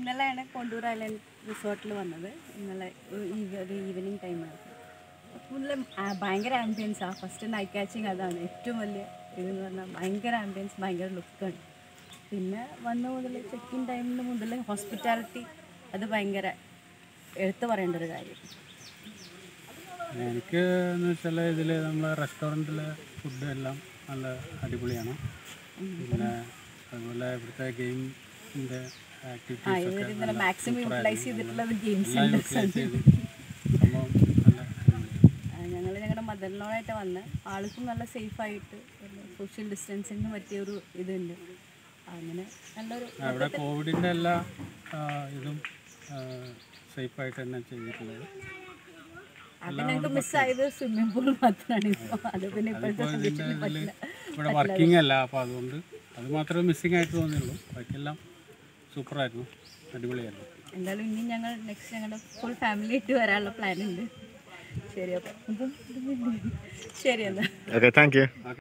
ഇന്നലെയാണ് contour island റിസോർട്ടിൽ വന്നത് ഇന്നലെ ഒരു ഈവ- ഒരു ഈവനിങ് ടൈമായിരുന്നു ഫുള്ള് ഭയങ്കര ആംബിയൻസാണ് ഫസ്റ്റ് നൈറ്റ് കാച്ചിങ് അതാണ് ഏറ്റവും വലിയ ഇതെന്ന് പറഞ്ഞാൽ ഭയങ്കര ആംബിയൻസ് ഭയങ്കര ലുക്കാണ് പിന്നെ വന്ന മുതൽ ചെക്ക് ഇൻ ടൈമിന് മുതൽ ഹോസ്പിറ്റാലിറ്റി അത് ഭയങ്കര എടുത്തു പറയേണ്ട ഒരു കാര്യം എനിക്ക് എന്ന് വെച്ചാൽ ഇതിൽ നമ്മളെ റെസ്റ്റോറൻറ്റിലെ ഫുഡ് എല്ലാം നല്ല അടിപൊളിയാണ് പിന്നെ അതുപോലെ ഇവിടുത്തെ ഗെയിമിൻ്റെ ആക്ടിവിറ്റീസ് ഒക്കെ ഇന്നലെ മാക്സിമം യൂട്ടിലൈസ് ചെയ്തിട്ടുള്ളത് ഗെയിംസ് എല്ലാം യൂട്ടിലൈസ് ചെയ്തു സംഭവം നല്ല അടിപൊളിയാണ് ഞങ്ങൾ ഞങ്ങളുടെ മദറിനോടായിട്ട് വന്ന് ആൾക്കും നല്ല സേഫായിട്ട് സോഷ്യൽ ഡിസ്റ്റൻസിങ്ങിന് പറ്റിയ ഒരു ഇതുണ്ട് അങ്ങനെ നല്ലൊരു അവിടെ കോവിഡിൻ്റെ എല്ലാ ആ, ഇതും സേഫായിട്ട് തന്നെ ചെയ്തിട്ടുള്ളത് അത് ഞങ്ങൾക്ക് മിസ്സായത് സ്വിമ്മിംഗ് പൂൾ മാത്രമാണ് ഇപ്പോൾ അത് പിന്നെ ഇപ്പോഴത്തെ ഇപ്പോൾ ഇതിൻ്റെ കണ്ടീഷനിൽ ഇതിൽ പറ്റില്ല ഇവിടെ വർക്കിംഗ് അല്ല അപ്പോൾ അതുകൊണ്ട് അത് മാത്രമേ മിസ്സിംഗ് ആയിട്ട് തോന്നിയുള്ളൂ ബാക്കിയെല്ലാം സൂപ്പറായിരുന്നു അടിപൊളിയായിരുന്നു എന്തായാലും ഇനി ഞങ്ങൾ നെക്സ്റ്റ് ഞങ്ങളുടെ ഫുൾ ഫാമിലി ആയിട്ട് വരാനുള്ള പ്ലാൻ ഉണ്ട് ശരി അപ്പം ശരി എന്നാൽ Okay, thank you.